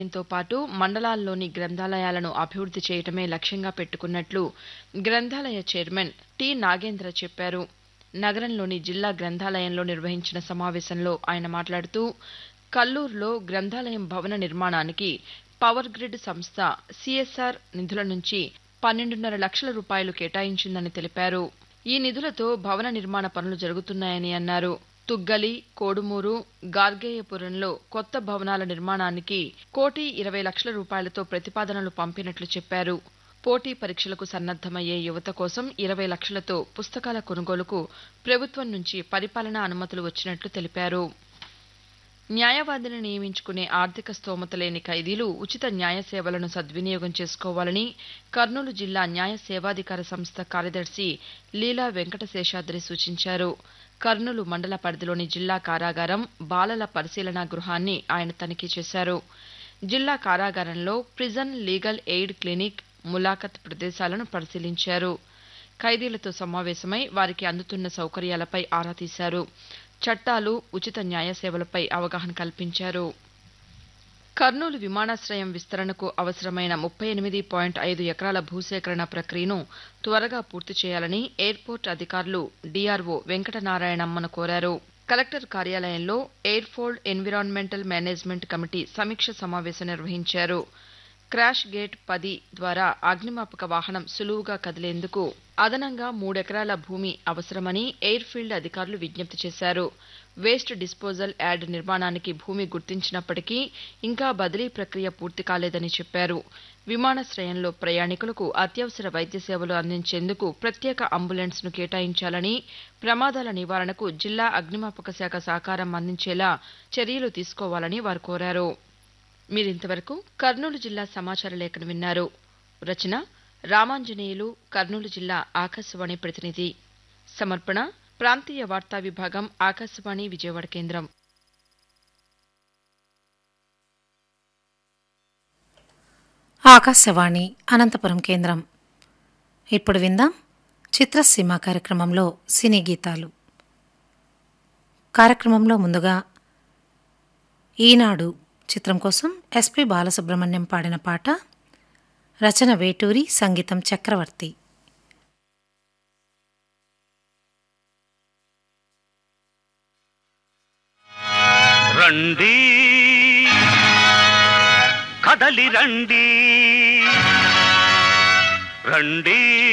తో పాటు మండలాల్లోని గ్రంథాలయాలను అభివృద్ది చేయటమే లక్ష్యంగా పెట్టుకున్నట్లు గ్రంథాలయ చైర్మన్ టి నాగేంద్ర చెప్పారు నగరంలోని జిల్లా గ్రంథాలయంలో నిర్వహించిన సమావేశంలో ఆయన మాట్లాడుతూ కల్లూరులో గ్రంథాలయం భవన నిర్మాణానికి పవర్ గ్రిడ్ సంస్థ సిఎస్ఆర్ నిధుల నుంచి పన్నెండున్నర లక్షల రూపాయలు కేటాయించిందని తెలిపారు ఈ నిధులతో భవన నిర్మాణ పనులు జరుగుతున్నాయని అన్నారు తుగ్గలి కోడుమూరు గార్గేయపురంలో కొత్త భవనాల నిర్మాణానికి కోటి ఇరవై లక్షల రూపాయలతో ప్రతిపాదనలు పంపినట్లు చెప్పారు పోటీ పరీక్షలకు సన్నద్దమయ్యే యువత కోసం ఇరవై లక్షలతో పుస్తకాల కొనుగోలుకు ప్రభుత్వం నుంచి పరిపాలనా అనుమతులు వచ్చినట్లు తెలిపారు న్యాయవాదిని నియమించుకునే ఆర్థిక స్తోమత లేని ఖైదీలు ఉచిత న్యాయ సేవలను సద్వినియోగం చేసుకోవాలని కర్నూలు జిల్లా న్యాయ సేవాధికార సంస్థ కార్యదర్శి లీలా వెంకటశేషాద్రి సూచించారు కర్నూలు మండల పరిధిలోని జిల్లా కారాగారం బాలల పరిశీలనా గృహాన్ని ఆయన తనిఖీ చేశారు జిల్లా కారాగారంలో ప్రిజన్ లీగల్ ఎయిడ్ క్లినిక్ ములాఖత్ ప్రదేశాలను పరిశీలించారు ఖైదీలతో సమావేశమై వారికి అందుతున్న సౌకర్యాలపై ఆరా తీశారు చట్టాలు ఉచిత న్యాయ సేవలపై అవగాహన కల్పించారు కర్నూలు విమానాశ్రయం విస్తరణకు అవసరమైన ముప్పై ఎనిమిది పాయింట్ ఐదు ఎకరాల భూసేకరణ ప్రక్రియను త్వరగా పూర్తి చేయాలని ఎయిర్పోర్ట్ అధికారులు డీఆర్ఓ వెంకటనారాయణమ్మను కోరారు కలెక్టర్ కార్యాలయంలో ఎయిర్ఫోల్డ్ ఎన్విరాన్మెంటల్ మేనేజ్మెంట్ కమిటీ సమీక్ష సమావేశం నిర్వహించారు క్రాష్ గేట్ పది ద్వారా అగ్నిమాపక వాహనం సులువుగా కదిలేందుకు అదనంగా మూడెకరాల భూమి అవసరమని ఎయిర్ఫీల్డ్ అధికారులు విజ్ఞప్తి చేశారు వేస్ట్ డిస్పోజల్ యార్డ్ నిర్మాణానికి భూమి గుర్తించినప్పటికీ ఇంకా బదిలీ ప్రక్రియ పూర్తి కాలేదని చెప్పారు విమానాశ్రయంలో ప్రయాణికులకు అత్యవసర వైద్య సేవలు అందించేందుకు ప్రత్యేక అంబులెన్స్ను కేటాయించాలని ప్రమాదాల నివారణకు జిల్లా అగ్నిమాపక శాఖ సహకారం అందించేలా చర్యలు తీసుకోవాలని వారు కోరారు మీరింతవరకు కర్నూలు జిల్లా సమాచార లేఖను విన్నారు రచన రామాంజనేయులు కర్నూలు జిల్లా ఆకాశవాణి ప్రతినిధి సమర్పణ ప్రాంతీయ వార్తా విభాగం ఆకాశవాణి విజయవాడ కేంద్రం ఆకాశవాణి అనంతపురం కేంద్రం ఇప్పుడు విందాం చిత్రసీమ కార్యక్రమంలో సినీ గీతాలు కార్యక్రమంలో ముందుగా ఈనాడు చిత్రం కోసం ఎస్పి బాలసుబ్రహ్మణ్యం పాడిన పాట రచన వేటూరి సంగీతం చక్రవర్తి రండి కదలి రండి రండి